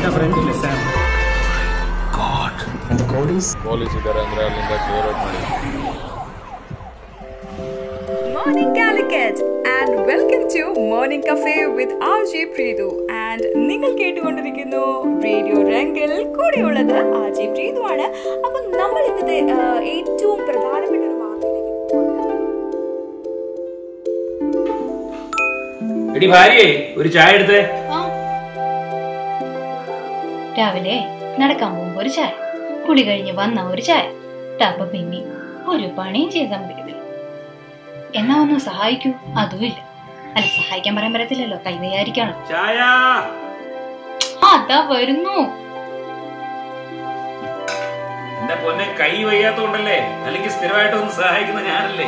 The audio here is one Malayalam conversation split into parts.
എൻ്റെ ഫ്രണ്ടില്ലേ സാം ಪೊಲೀಸ್ ಇದ್ದಾರೆ ಅಂದ್ರೆ ಅಲ್ಲಿಂದ ಕ್ಲಿಯರ್ ಔಟ್ ಮಾಡಿ Morning Calicut and welcome to Morning Cafe with RJ Preedu and നിങ്ങൾ കേട്ടുകൊണ്ടിരിക്കുന്നു റേഡിയോ രംഗിൽ കൂടെയുള്ളത് ആർ ജെ പ്രീതു ആണ് അപ്പം നമ്മൾ ഇന്നത്തെ ആ, ഏറ്റവും പ്രധാനപ്പെട്ട ഒരു വാർത്തയിലേക്ക് പോവാണ്. എടി ഭാര്യയെ ഒരു ചായ എടുത്തേ രാവിലെ നടക്കാൻ പോകുമ്പോ ഒരു ചായ കുളി കഴിഞ്ഞ് വന്ന ഒരു ചായ ടപ്പ പിന്നെ ഒരു പണിയും ചെയ്ത് സമ്മതിക്കത്തില്ല എന്നാ ഒന്ന് സഹായിക്കൂ അതുമില്ല അല്ല സഹായിക്കാൻ പറയാൻ പറ്റത്തില്ലല്ലോ കൈവയായിരിക്കണം ചായ അതാ വരുന്നു എന്റെ പൊന്നെ കൈ വയ്യാത്തോണ്ടല്ലേ അല്ലെങ്കിൽ സ്ഥിരമായിട്ട് ഒന്ന് സഹായിക്കുന്ന ഞാനല്ലേ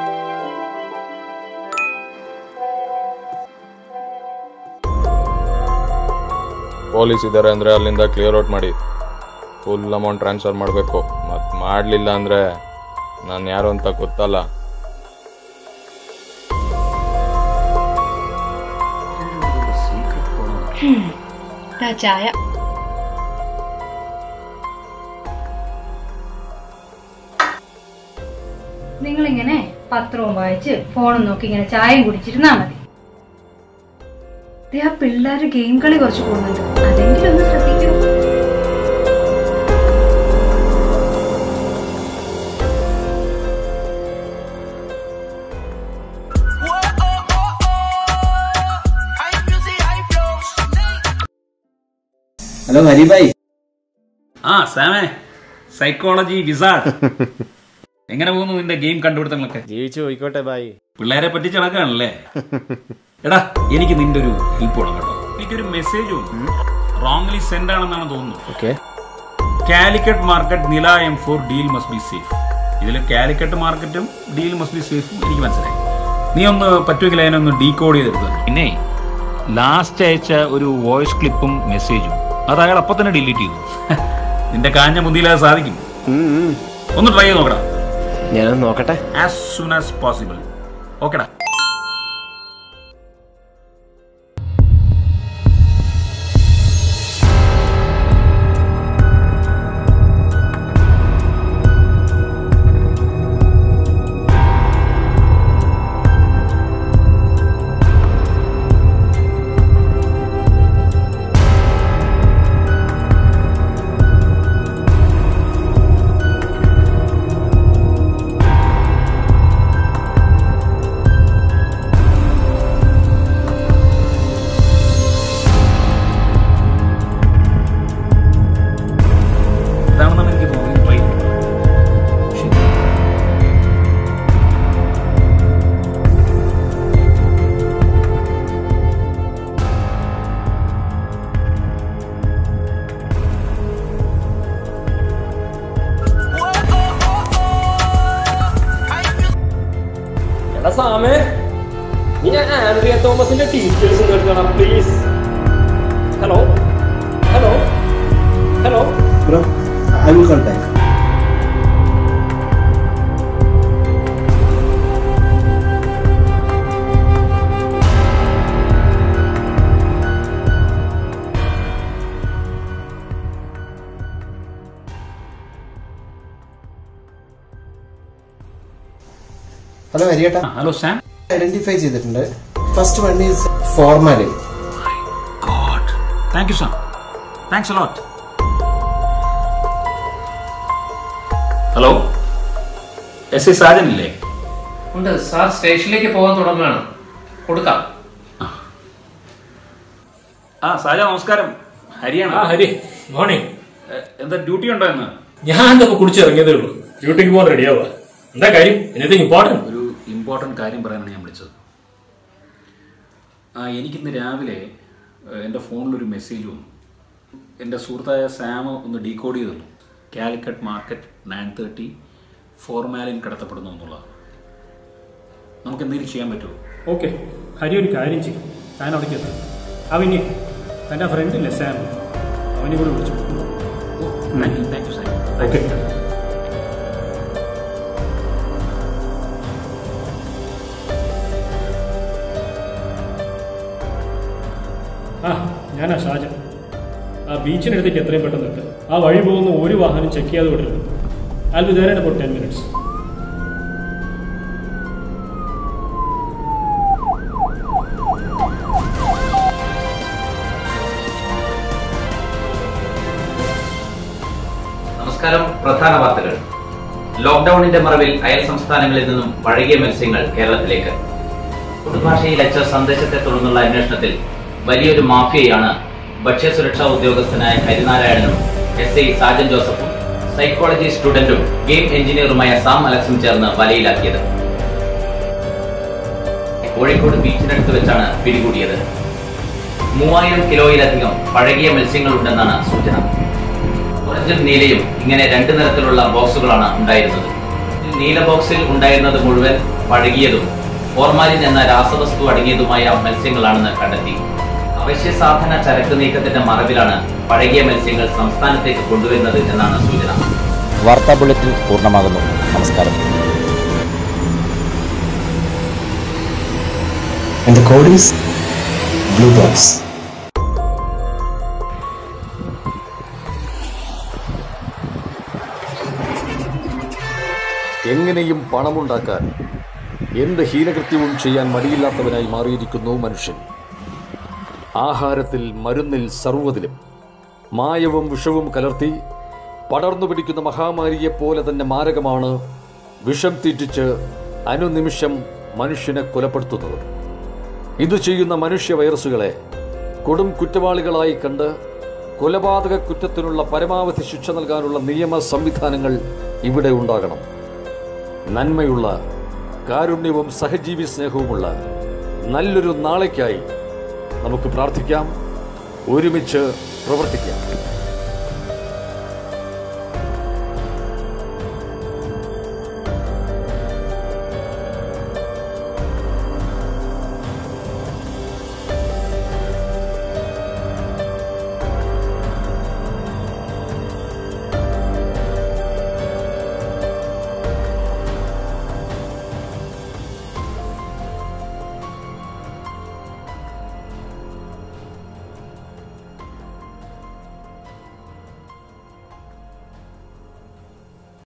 ಪೊಲೀಸ್ ಇದ್ದಾರೆ ಅಂದ್ರೆ ಅಲ್ಲಿಂದ ಕ್ಲಿಯರ್ ಔಟ್ ಮಾಡಿ ಫುಲ್ ಅಮೌಂಟ್ ಟ್ರಾನ್ಸ್ಫರ್ ಮಾಡಬೇಕು ಮತ್ತು ಮಾಡಲಿಲ್ಲ ಅಂದರೆ ನಾನು ಯಾರು ಅಂತ ಗೊತ್ತಲ್ಲ ദാ ചായ നിങ്ങളിങ്ങനെ പത്രവും വായിച്ച് ഫോണും നോക്കി ഇങ്ങനെ ചായയും കുടിച്ചിരുന്നാ മതി ദേ, ആ പിള്ളേര് ഗെയിം കളി കുറച്ച് പോകുന്നുണ്ട് അതെങ്കിലും ഒന്ന് ശ്രദ്ധിക്കൂ ഹലോ ഹരിഭായ് ആ സാമേ സൈക്കോളജി വിസാർഡ് എങ്ങനെ പോകുന്നു നിന്റെ ഗെയിം കണ്ടുപിടുത്തങ്ങളൊക്കെ ജീവിച്ചു പോയിക്കോട്ടെ ബായി പിള്ളേരെ പറ്റിച്ച് നടക്കാണല്ലേ എടാ എനിക്ക് നിന്റെ ഒരു ഹെൽപ്പ് വേണം കേട്ടോ എനിക്കൊരു മെസ്സേജ് വന്നു റോങ്ലി സെൻഡ് ആണെന്നാണ് തോന്നുന്നു ഓക്കെ കാലിക്കറ്റ് മാർക്കറ്റ് നില M four deal must be safe ഇതിൽ കാലിക്കറ്റ് മാർക്കറ്റും ഡീൽ മസ്റ്റ് ബി സേഫും എനിക്ക് മനസ്സിലായി നീ ഒന്ന് പറ്റുമെങ്കിൽ അതിനെ ഒന്ന് ഡീകോഡ് ചെയ്തെടുത്തു പിന്നെ ലാസ്റ്റ് അയച്ച ഒരു വോയിസ് ക്ലിപ്പും മെസ്സേജും അത് അയാൾ അപ്പൊ തന്നെ ഡിലീറ്റ് ചെയ്തു നിന്റെ കാഞ്ഞ മുതിയിൽ അത് സാധിക്കും ഒന്ന് ട്രൈ ചെയ്ത് നോക്കടാ ഞാനൊന്ന് നോക്കട്ടെ ആസ് സൂൺ ആസ് പോസിബിൾ ഓക്കെടാ ഇതാണെന്നാണ് എനിക്ക് തോന്നുന്നത് ട്രൈ ശരി എടാ സാമേ നീ ഞാൻ ആൻഡ്രിയ തോമസിന്റെ ഡീറ്റെയിൽസ് എടുക്കണം please hello hello hello bro I will call back hello ഹരിയേട്ടാ ആ, ഹലോ സാം ഐഡന്റിഫൈ ചെയ്തിട്ടുണ്ട് first one is formalin God thank you Sam thanks a lot hello S I Sajan ഇല്ലേ ഉണ്ട് സാർ സ്റ്റേഷനിലേക്ക് പോകാൻ തുടങ്ങുകയാണ് കൊടുക്കാം ആ സാജ നമസ്കാരം ഹരിയാണ് ആ ഹരി മോർണിംഗ് എ, എന്താ ഡ്യൂട്ടി ഉണ്ടോ എന്ന് ഞാൻ ഇതൊക്കെ കുടിച്ചിറങ്ങിയതേ ഉള്ളൂ ഡ്യൂട്ടിക്ക് പോകാൻ റെഡിയാവുക എന്താ കാര്യം എനിത്തിങ് ഇമ്പോർട്ടൻറ്റ് ഒരു ഇമ്പോർട്ടൻറ്റ് കാര്യം പറയാനാണ് ഞാൻ വിളിച്ചത് ആ എനിക്കിന്ന് രാവിലെ ഏഹ്, എൻ്റെ ഫോണിലൊരു മെസ്സേജ് വന്നു എൻ്റെ സുഹൃത്തായ സാം ഒന്ന് ഡീകോഡ് ചെയ്തു തന്നു Calicut market nine thirty formalin കടത്തപ്പെടുന്നു എന്നുള്ളതാണ് നമുക്ക് എന്തെങ്കിലും ചെയ്യാൻ പറ്റുമോ ഓക്കെ ഹരി ഒരു കാര്യം ചെയ്യും താൻ അവിടേക്ക് എത്താം അവന് തൻ്റെ ഫ്രണ്ടില്ലേ സാം അവനെ കൂടെ വിളിച്ചു thank you thank you Sam okay ആ ഞാനാ ഷാജൻ ആ ബീച്ചിനടുത്തേക്ക് എത്രയും പെട്ടെന്ന് എത്തുക ആ വഴി പോകുന്ന ഒരു വാഹനം ചെക്ക് ചെയ്യാതെ വിടരുത് I'll be there in about ten minutes നമസ്കാരം പ്രധാന വാർത്തകൾ ലോക്ഡൌണിന്റെ മറവിൽ അയൽ സംസ്ഥാനങ്ങളിൽ നിന്നും പഴകിയ മത്സ്യങ്ങൾ കേരളത്തിലേക്ക് പൊതുഭാഷയിൽ അയച്ച സന്ദേശത്തെ തുടർന്നുള്ള അന്വേഷണത്തിൽ വലിയൊരു മാഫിയയാണ് ഭക്ഷ്യസുരക്ഷാ ഉദ്യോഗസ്ഥനായ ഹരിനാരായണനും എസ് ഐ സാജൻ ജോസഫും സൈക്കോളജി സ്റ്റുഡന്റും ഗെയിം എഞ്ചിനീയറുമായ സാം അലക്സും ചേർന്ന് വലയിലാക്കിയത് കോഴിക്കോട് ബീച്ചിനടുത്ത് വെച്ചാണ് പിടികൂടിയത് മൂവായിരം കിലോയിലധികം പഴകിയ മത്സ്യങ്ങളുണ്ടെന്നാണ് സൂചന ഓറഞ്ചും നീലയും ഇങ്ങനെ രണ്ട് നിറത്തിലുള്ള ബോക്സുകളാണ് ഉണ്ടായിരുന്നത് നീല ബോക്സിൽ ഉണ്ടായിരുന്നത് മുഴുവൻ പഴകിയതും ഫോർമാലിൻ എന്ന രാസവസ്തു അടങ്ങിയതുമായ മത്സ്യങ്ങളാണെന്ന് കണ്ടെത്തി അവശ്യ സാധന ചരക്ക് നീക്കത്തിന്റെ മറവിലാണ് പഴകിയ മത്സ്യങ്ങൾ സംസ്ഥാനത്തേക്ക് കൊണ്ടുവരുന്നത് എന്നാണ് സൂചന വാർത്താ ബുള്ളറ്റിൻ പൂർണ്ണമാകുന്നു നമസ്കാരം And the code is blue box. എങ്ങനെയും പണമുണ്ടാക്കാൻ എന്ത് ഹീനകൃത്യവും ചെയ്യാൻ മടിയില്ലാത്തവനായി മാറിയിരിക്കുന്നു മനുഷ്യൻ ആഹാരത്തിൽ മരുന്നിൽ സർവ്വതിലും മായവും വിഷവും കലർത്തി പടർന്നു പിടിക്കുന്ന മഹാമാരിയെപ്പോലെ തന്നെ മാരകമാണ് വിഷം തീറ്റിച്ച് അനുനിമിഷം മനുഷ്യനെ കൊലപ്പെടുത്തുന്നത് ഇത് ചെയ്യുന്ന മനുഷ്യ വൈറസുകളെ കൊടും കുറ്റവാളികളായി കണ്ട് കൊലപാതക കുറ്റത്തിനുള്ള പരമാവധി ശിക്ഷ നൽകാനുള്ള നിയമ സംവിധാനങ്ങൾ ഇവിടെ ഉണ്ടാകണം നന്മയുള്ള കാരുണ്യവും സഹജീവി സ്നേഹവുമുള്ള നല്ലൊരു നാളേക്കായി നമുക്ക് പ്രാർത്ഥിക്കാം ഒരുമിച്ച് പ്രവർത്തിക്കാം